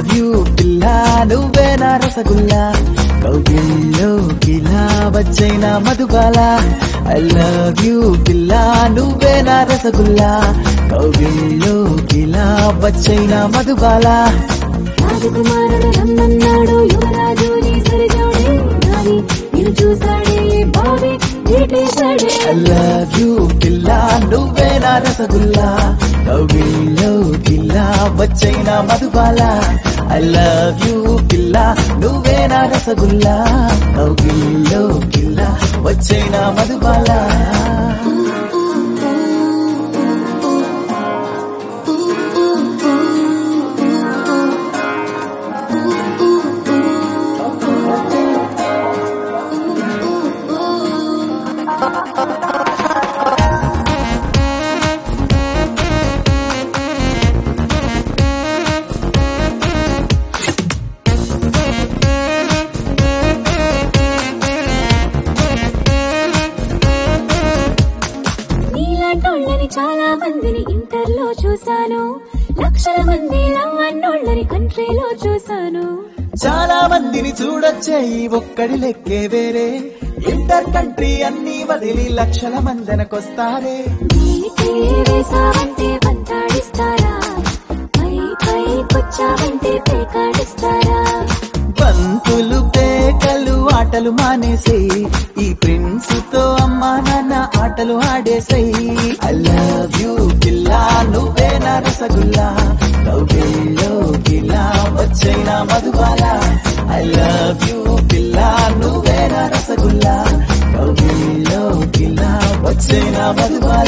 love you పిల్ల నువ్వే నా రసగుల్లా కౌగిల్లో గిలా వచ్చైన మధుబాల ఐ లవ్ యూ పిల్ల నువ్వే నా రసగుల్లా కౌగిల్లో గిలా వచ్చైన మధుబాల రాజకుమారుడు రమ్మన్నాడు యువరాజు నీ సరిజోడే నాని నేను చూసాడే బావి ఏటేశాడే ఐ లవ్ యూ పిల్ల నువ్వే నా రసగుల్లా కౌగిల్లో గిలా వచ్చైన మధుబాల ఐ లవ్ యూ పిల్ల నువ్వే నా రసగుల్లా కౌగిల్లో గిల్లా వచ్చైన మధుబాల నీలాంటోళ్ళని చాలా మందిని ఇంటర్లో చూశాను లక్షల మంది లవ్ అన్నోళ్ళని కంట్రీలో చూశాను చాలా మందిని చూడొచ్చే ఈ ఒక్కడి లెక్కే వేరే ఇంటర్ కంట్రీ అన్ని వదిలి లక్షల మందనకొస్తారే నీకే వేసావంటే పంతాడిస్తారా పై పై కొచ్చావంటే పేకాడిస్తారా బంతులు పేకలు ఆటలు మానేసి ఈ ప్రిన్స్ తో అమ్మా నాన్న ఆటలు ఆడేసాయి ఐ లవ్ యూ పిల్లా నువ్వే నా రసగుల్లా కౌగిల్లో గిలా వచ్చైన మధుబాల ఐ లవ్ యూ పిల్లా నువ్వే నా రసగుల్లా కౌగిల్లో గిలా వచ్చైన మధుబాల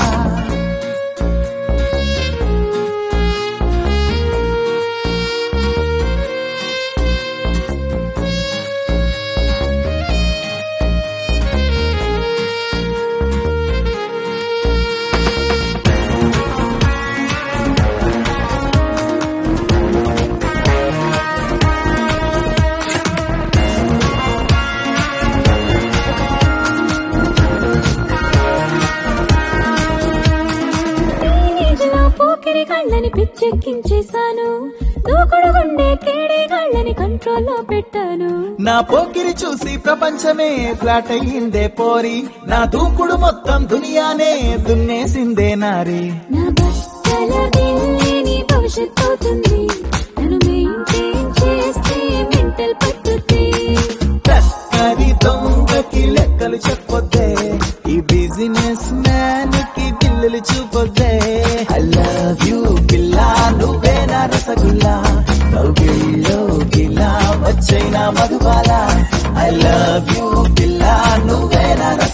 టీనేజ్లో పోకిరి కళ్ళని పిచ్చెక్కించేశాను దూకుడు గుండె కేడే కళ్ళని కంట్రోల్లో పెట్టాను నా పోకిరి చూసి ప్రపంచమే ఫ్లాట్ అయ్యిందే పోరి నా దూకుడు మొత్తం దునియానే దున్నేసిందే నారి నా బట్టల గిన్నె నీ భవిష్యత్ అవుతుంది నన్ను మెయింటైన్ చేస్తే మెంటల్ పట్టుద్ది చక్కరి దొంగకి లెక్కలు చెప్పొద్దే ఈ బిజినెస్ మ్యాన్ కి బిల్లులు చూపొద్దే ఐ లవ్ యూ పిల్లా నువ్వే నా రసగుల్లా కౌగిల్లో గిలా వచ్చైన మధుబాల ఐ లవ్ యూ పిల్లా నువ్వే నా రస